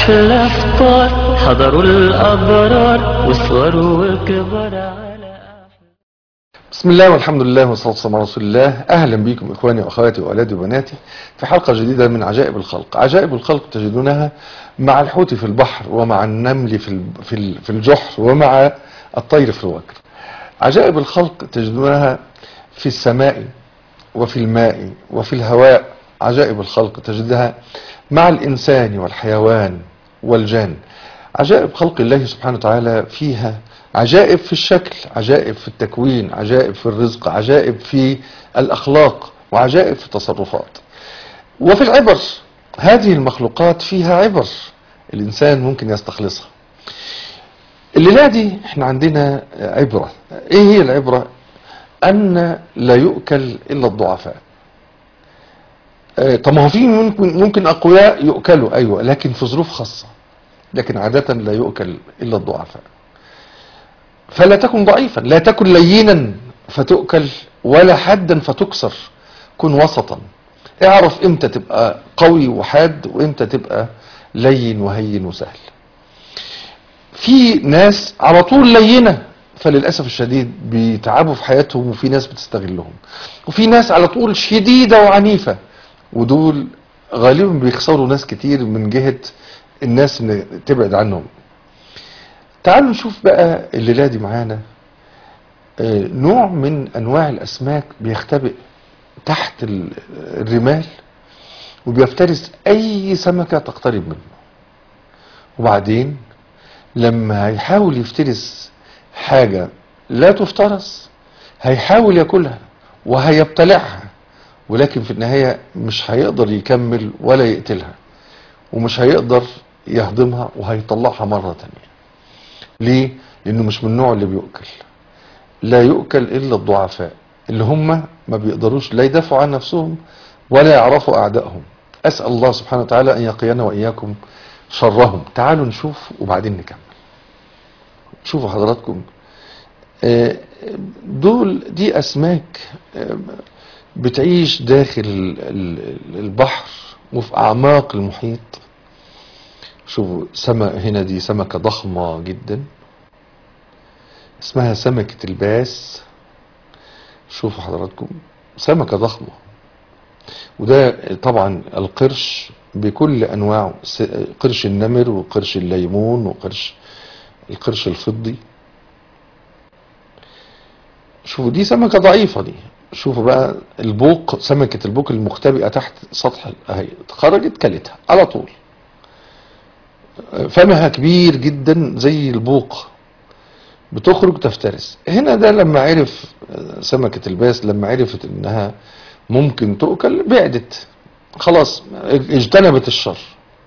أحلى فطار حضروا الأبرار وصغروا وكبر على بسم الله والحمد لله والصلاة والسلام على رسول الله أهلا بكم إخواني وأخواتي وأولادي وبناتي في حلقة جديدة من عجائب الخلق عجائب الخلق تجدونها مع الحوت في البحر ومع النمل في ال- في ال- في الجحر ومع الطير في الوكر عجائب الخلق تجدونها في السماء وفي الماء وفي الهواء عجائب الخلق تجدها مع الإنسان والحيوان والجان عجائب خلق الله سبحانه وتعالى فيها عجائب في الشكل عجائب في التكوين عجائب في الرزق عجائب في الأخلاق وعجائب في التصرفات وفي العبر هذه المخلوقات فيها عبر الإنسان ممكن يستخلصها الليلة دي احنا عندنا عبرة ايه هي العبرة ان لا يؤكل الا الضعفاء اه، طب ما هو في ممكن ممكن اقوياء يؤكلوا ايوه لكن في ظروف خاصة لكن عادة لا يؤكل الا الضعفاء فلا تكن ضعيفا لا تكن لينا فتؤكل ولا حدا فتكسر كن وسطا اعرف امتى تبقى قوي وحاد وامتى تبقى لين وهين وسهل في ناس على طول لينة فللأسف الشديد بيتعبوا في حياتهم وفي ناس بتستغلهم وفي ناس على طول شديدة وعنيفة ودول غالبا بيخسروا ناس كتير من جهة الناس اللي تبعد عنهم تعالوا نشوف بقى الليلة دي معانا آه، نوع من أنواع الأسماك بيختبئ تحت ال- الرمال وبيفترس أي سمكة تقترب منه وبعدين لما هيحاول يفترس حاجة لا تفترس هيحاول ياكلها وهيبتلعها ولكن في النهاية مش هيقدر يكمل ولا يقتلها ومش هيقدر يهضمها وهيطلعها مرة تانية ليه؟ لأنه مش من النوع اللي بيؤكل لا يؤكل إلا الضعفاء اللي هم ما بيقدروش لا يدافعوا عن نفسهم ولا يعرفوا أعدائهم أسأل الله سبحانه وتعالى أن يقينا وإياكم شرهم تعالوا نشوف وبعدين نكمل شوفوا حضراتكم آه، دول دي أسماك آه، بتعيش داخل ال- ال- البحر وفي أعماق المحيط شوفوا سما هنا دي سمكة ضخمة جدا اسمها سمكة الباس شوفوا حضراتكم سمكة ضخمة وده طبعا القرش بكل انواعه س- قرش النمر وقرش الليمون وقرش القرش الفضي شوفوا دي سمكة ضعيفة دي شوفوا بقى البوق سمكة البوق المختبئة تحت سطح اهي خرجت كلتها على طول فمها كبير جدا زي البوق بتخرج تفترس هنا ده لما عرف آه، سمكة الباس لما عرفت انها ممكن تؤكل بعدت خلاص اجتنبت الشر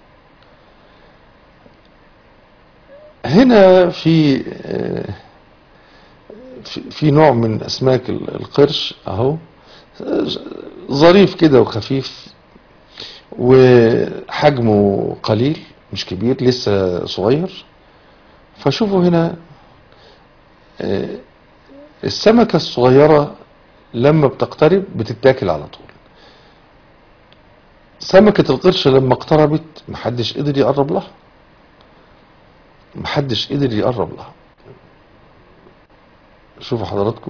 هنا في آه، في- في نوع من اسماك ال- القرش اهو آه، ظريف كده وخفيف وحجمه قليل مش كبير لسه صغير فشوفوا هنا آه، السمكة الصغيرة لما بتقترب بتتاكل على طول سمكة القرش لما اقتربت محدش قدر يقرب لها محدش قدر يقرب لها شوفوا حضراتكم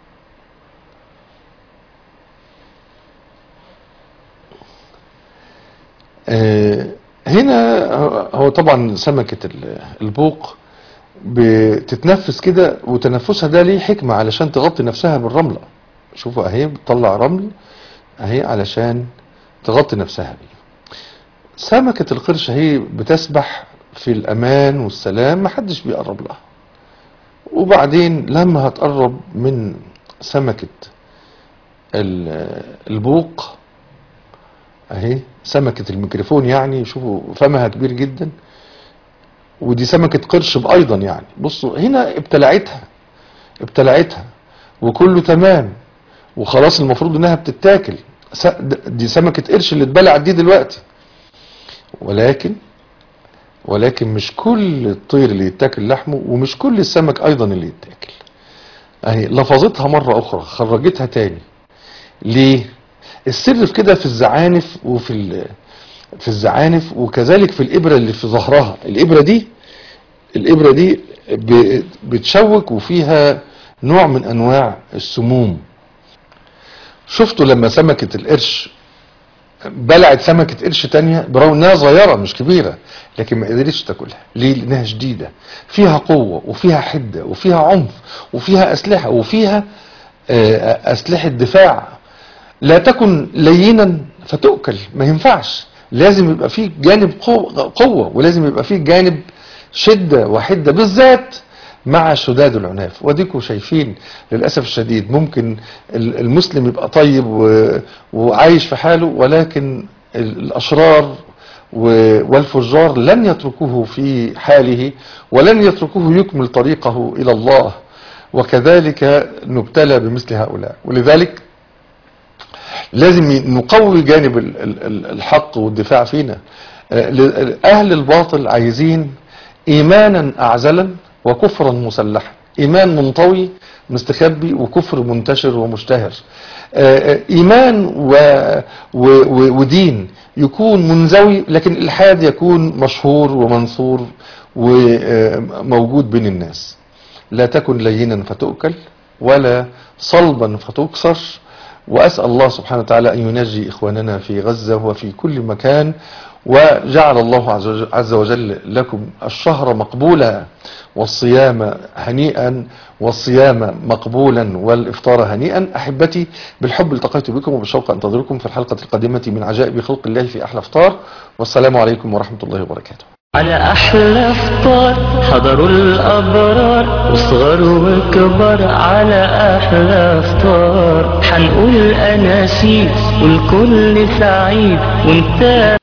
آه، هنا هو- هو طبعا سمكة ال- البوق بتتنفس كده وتنفسها ده ليه حكمة علشان تغطي نفسها بالرملة شوفوا اهي بتطلع رمل اهي علشان تغطي نفسها بيه سمكة القرش اهي بتسبح في الامان والسلام محدش بيقرب لها وبعدين لما هتقرب من سمكة ال- البوق اهي سمكة الميكروفون يعني شوفوا فمها كبير جدا ودي سمكة قرش ايضا يعني بصوا هنا ابتلعتها ابتلعتها وكله تمام وخلاص المفروض انها بتتاكل س- د- دي سمكة قرش اللي اتبلعت دي دلوقتي ولكن ولكن مش كل الطير اللي يتاكل لحمه ومش كل السمك ايضا اللي يتاكل اهي لفظتها مرة اخرى خرجتها تاني ليه السر في كده في الزعانف وفي ال- في الزعانف وكذلك في الإبرة اللي في ظهرها الإبرة دي الإبرة دي ب- بتشوك وفيها نوع من أنواع السموم شفتوا لما سمكة القرش بلعت سمكة قرش تانية برغم انها صغيرة مش كبيرة لكن ما قدرتش تاكلها ليه لانها شديدة فيها قوة وفيها حدة وفيها عنف وفيها اسلحة وفيها آه، اسلحة دفاع لا تكن لينا فتؤكل ما ينفعش لازم يبقى فيه جانب قو- قوة ولازم يبقى فيه جانب شدة وحدة بالذات مع شداد العناف وديكوا شايفين للأسف الشديد ممكن ال- المسلم يبقى طيب و- وعايش في حاله ولكن ال- الأشرار و- والفجار لن يتركوه في حاله ولن يتركوه يكمل طريقه إلى الله وكذلك نبتلى بمثل هؤلاء ولذلك لازم نقوي جانب ال- ال- ال- الحق والدفاع فينا آه، ل- أهل الباطل عايزين إيمانا أعزلا وكفرا مسلحا إيمان منطوي مستخبي وكفر منتشر ومشتهر آه، آه، إيمان و و و ودين يكون منزوي لكن الإلحاد يكون مشهور ومنصور وموجود بين الناس لا تكن لينا فتؤكل ولا صلبا فتكسر وأسأل الله سبحانه وتعالى أن ينجي إخواننا في غزة وفي كل مكان وجعل الله عز وجل- عز وجل لكم الشهر مقبولا والصيام هنيئا والصيام مقبولا والإفطار هنيئا أحبتي بالحب التقيت بكم وبالشوق أنتظركم في الحلقة القادمة من عجائب خلق الله في أحلى إفطار والسلام عليكم ورحمة الله وبركاته على أحلى فطار حضروا الأبرار وصغر وكبر على أحلى فطار حنقول أناشيد والكل سعيد وانت